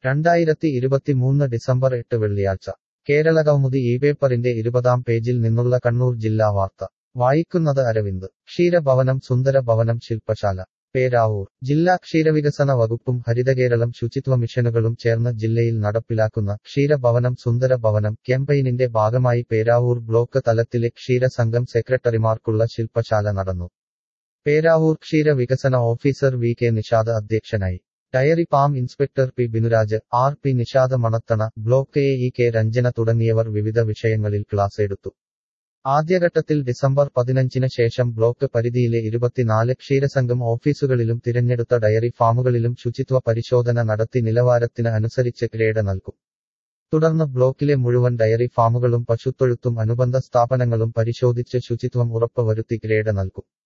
രണ്ടായിരത്തി ഇരുപത്തിമൂന്ന് ഡിസംബർ എട്ട് വെള്ളിയാഴ്ച കേരള കൗമുദി ഈ പേപ്പറിന്റെ ഇരുപതാം പേജിൽ നിന്നുള്ള കണ്ണൂർ ജില്ലാ വാർത്ത വായിക്കുന്നത് അരവിന്ദ് ക്ഷീരഭവനം സുന്ദര ഭവനം ശില്പശാല പേരാവൂർ ജില്ലാ ക്ഷീരവികസന വകുപ്പും ഹരിതകേരളം ശുചിത്വ മിഷനുകളും ചേർന്ന് ജില്ലയിൽ നടപ്പിലാക്കുന്ന ക്ഷീരഭവനം സുന്ദര ഭവനം ക്യാമ്പയിനിന്റെ ഭാഗമായി പേരാവൂർ ബ്ലോക്ക് തലത്തിലെ ക്ഷീരസംഘം സെക്രട്ടറിമാർക്കുള്ള ശില്പശാല നടന്നു പേരാവൂർ ക്ഷീര വികസന ഓഫീസർ വി കെ നിഷാദ് അധ്യക്ഷനായി dairy farm inspector P Binuraj R P Nishad Manathana block A E K Ranjana തുടങ്ങിയവർ വിവിധ വിഷയങ്ങളിൽ ക്ലാസ് എടുത്തു ആദ്യഘട്ടത്തിൽ ഡിസംബർ പതിനഞ്ചിന് ശേഷം ബ്ലോക്ക് പരിധിയിലെ ഇരുപത്തിനാല് ക്ഷീരസംഘം ഓഫീസുകളിലും തിരഞ്ഞെടുത്ത ഡയറി ഫാമുകളിലും ശുചിത്വ പരിശോധന നടത്തി നിലവാരത്തിന് അനുസരിച്ച് ഗ്രേഡ് നൽകും തുടർന്ന് ബ്ലോക്കിലെ മുഴുവൻ ഡയറി ഫാമുകളും പശുത്തൊഴുത്തും അനുബന്ധ സ്ഥാപനങ്ങളും പരിശോധിച്ച് ശുചിത്വം ഉറപ്പുവരുത്തി ഗ്രേഡ് നൽകും